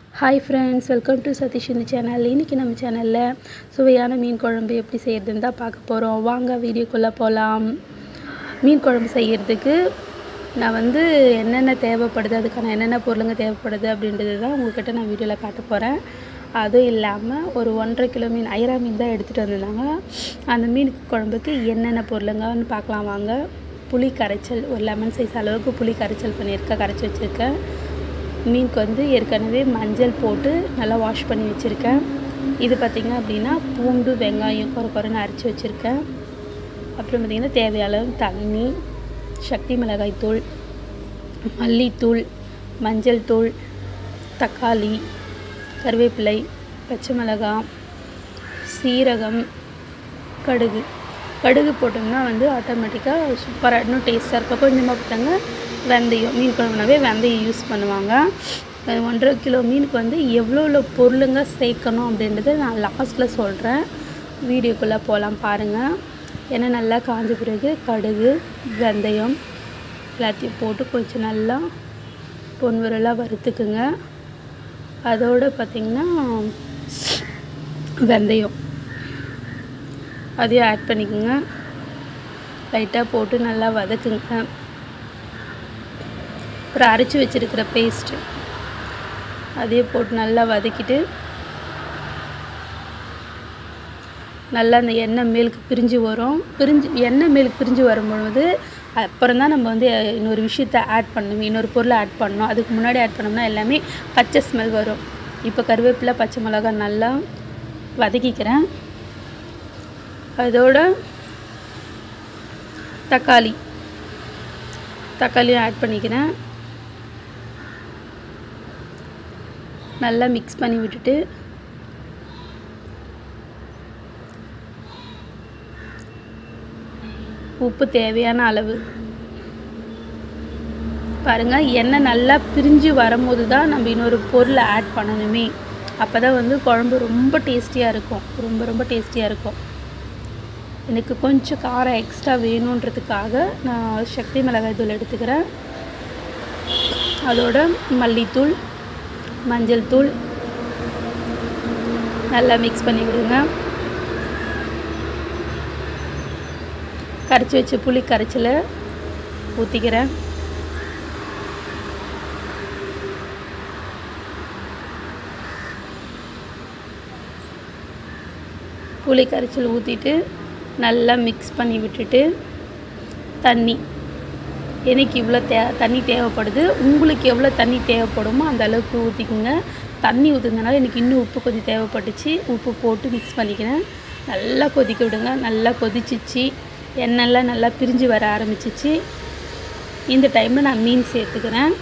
hi friends welcome to Satish இந்த channel இன்றைக்கி நம்ம சேனலில் சுவையான மீன் குழம்பு எப்படி செய்கிறதுன்னு தான் பார்க்க போகிறோம் வாங்க வீடியோக்குள்ளே போகலாம் மீன் குழம்பு செய்கிறதுக்கு நான் வந்து என்னென்ன தேவைப்படுது அதுக்கான என்னென்ன பொருளுங்க தேவைப்படுது அப்படின்றது தான் உங்கள்கிட்ட நான் வீடியோவில் காட்ட போகிறேன் அதுவும் இல்லாமல் ஒரு ஒன்றரை கிலோ மீன் ஐரா மீன் தான் எடுத்துகிட்டு வந்திருந்தாங்க அந்த மீன் குழம்புக்கு என்னென்ன பொருளுங்கன்னு பார்க்கலாம் வாங்க புளி கரைச்சல் ஒரு லெமன் சைஸ் அளவுக்கு புளி கரைச்சல் பண்ணியிருக்கேன் கரைச்சி வச்சுருக்கேன் மீனுக்கு வந்து ஏற்கனவே மஞ்சள் போட்டு நல்லா வாஷ் பண்ணி வச்சுருக்கேன் இது பார்த்திங்க அப்படின்னா பூண்டு வெங்காயம் குறை குறைன்னு அரைச்சி வச்சுருக்கேன் அப்புறம் பார்த்திங்கன்னா தேவையான அளவு தண்ணி சக்தி மிளகாய் தூள் மல்லித்தூள் மஞ்சள் தூள் தக்காளி கருவேப்பிலை பச்சை மிளகாய் சீரகம் கடுகு கடுகு போட்டோம்னா வந்து ஆட்டோமேட்டிக்காக சூப்பராக இன்னும் டேஸ்ட்டாக இருக்கும் கொஞ்சமாக போட்டாங்க வெந்தயம் மீன் குழம்புனாவே வெந்தயம் யூஸ் பண்ணுவாங்க அஹ் ஒன்றரை கிலோ மீனுக்கு வந்து எவ்வளோ எவ்வளோ பொருளுங்க சேர்க்கணும் அப்படின்றத நான் லாஸ்ட்டில் சொல்கிறேன் வீடியோக்குள்ளே போகலாம் பாருங்கள் ஏன்னா நல்லா காஞ்ச பிறகு கடுகு வெந்தயம் எல்லாத்தையும் போட்டு கொஞ்சம் நல்லா பொன்விரலாக வறுத்துக்குங்க அதோடு பார்த்திங்கன்னா வெந்தயம் அதையும் ஆட் பண்ணிக்கோங்க லைட்டாக போட்டு நல்லா வதக்குங்க அப்புறம் அரைச்சி வச்சுருக்கிற பேஸ்ட்டு அதையும் போட்டு நல்லா வதக்கிட்டு நல்லா அந்த எண்ணெய் மேலுக்கு பிரிஞ்சு வரும் பிரிஞ்சு எண்ணெய் மேலுக்கு பிரிஞ்சு வரும்பொழுது அப்புறம் தான் நம்ம வந்து இன்னொரு விஷயத்த ஆட் பண்ணணும் இன்னொரு பொருளை ஆட் பண்ணணும் அதுக்கு முன்னாடி ஆட் பண்ணோம்னா எல்லாமே பச்சை ஸ்மெல் வரும் இப்போ கருவேப்பிலை பச்சை மிளகாய் நல்லா வதக்கிக்கிறேன் அதோட தக்காளி தக்காளியும் ஆட் பண்ணிக்கிறேன் நல்லா மிக்ஸ் பண்ணி விட்டுட்டு உப்பு தேவையான அளவு பாருங்கள் எண்ணெய் நல்லா பிரிஞ்சு வரும்போது தான் நம்ம இன்னொரு பொருளை ஆட் பண்ணணுமே அப்போ தான் வந்து குழம்பு ரொம்ப டேஸ்டியாக இருக்கும் ரொம்ப ரொம்ப டேஸ்டியாக இருக்கும் எனக்கு கொஞ்சம் காரம் எக்ஸ்ட்ரா வேணுன்றதுக்காக நான் சக்தி மிளகாய் தூள் எடுத்துக்கிறேன் அதோட மல்லித்தூள் மஞ்சள் தூள் நல்லா மிக்ஸ் பண்ணி விடுங்க கரைச்சி வச்ச புளி கரைச்சலை ஊற்றிக்கிறேன் புளி கரைச்சல் ஊற்றிட்டு நல்லா மிக்ஸ் பண்ணி விட்டுட்டு தண்ணி எனக்கு இவ்வளோ தே தண்ணி தேவைப்படுது உங்களுக்கு எவ்வளோ தண்ணி தேவைப்படுமோ அந்த அளவுக்கு ஊற்றிக்குங்க தண்ணி ஊற்றுனதுனால எனக்கு இன்னும் உப்பு கொஞ்சம் தேவைப்பட்டுச்சு உப்பு போட்டு மிக்ஸ் பண்ணிக்கிறேன் நல்லா கொதிக்க விடுங்க நல்லா கொதிச்சிச்சு எண்ணெய்லாம் நல்லா பிரிஞ்சு வர ஆரம்பிச்சிச்சு இந்த டைமில் நான் மீன் சேர்த்துக்கிறேன்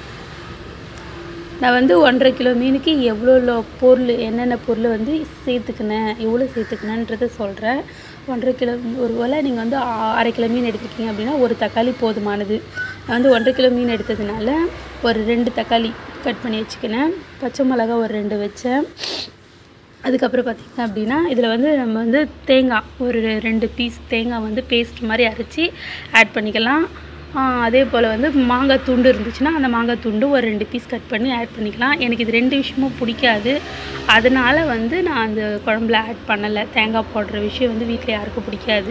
நான் வந்து ஒன்றரை கிலோ மீனுக்கு எவ்வளோ எவ்வளோ பொருள் என்னென்ன பொருள் வந்து சேர்த்துக்கினேன் எவ்வளோ சேர்த்துக்கினேன்றதை சொல்கிறேன் ஒன்றரை கிலோ ஒரு வேளை நீங்கள் வந்து ஆ- அரை கிலோ மீன் எடுத்துருக்கீங்க அப்படின்னா ஒரு தக்காளி போதுமானது நான் வந்து ஒன்றரை கிலோ மீன் எடுத்ததுனால ஒரு ரெண்டு தக்காளி கட் பண்ணி வச்சுக்கினேன் பச்சை மிளகா ஒரு ரெண்டு வச்சேன் அதுக்கப்புறம் பார்த்திங்க அப்படின்னா இதில் வந்து நம்ம வந்து தேங்காய் ஒரு ரெண்டு பீஸ் தேங்காய் வந்து பேஸ்ட் மாதிரி அரைச்சி ஆட் பண்ணிக்கலாம் ஆ, அதே போல் வந்து மாங்காய் துண்டு இருந்துச்சுன்னா அந்த மாங்காய் துண்டு ஒரு ரெண்டு பீஸ் கட் பண்ணி ஆட் பண்ணிக்கலாம் எனக்கு இது ரெண்டு விஷயமும் பிடிக்காது அதனால் வந்து நான் அந்த குழம்புல ஆட் பண்ணலை தேங்காய் போடுற விஷயம் வந்து வீட்டில் யாருக்கும் பிடிக்காது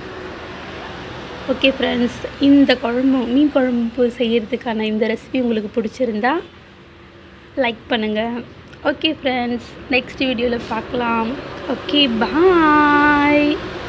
ஓகே ஃப்ரெண்ட்ஸ் இந்த குழம்பு மீன் குழம்பு செய்கிறதுக்கான இந்த ரெசிபி உங்களுக்கு பிடிச்சிருந்தா லைக் பண்ணுங்கள் ஓகே ஃப்ரெண்ட்ஸ் நெக்ஸ்ட் வீடியோவில் பார்க்கலாம் ஓகே பாய்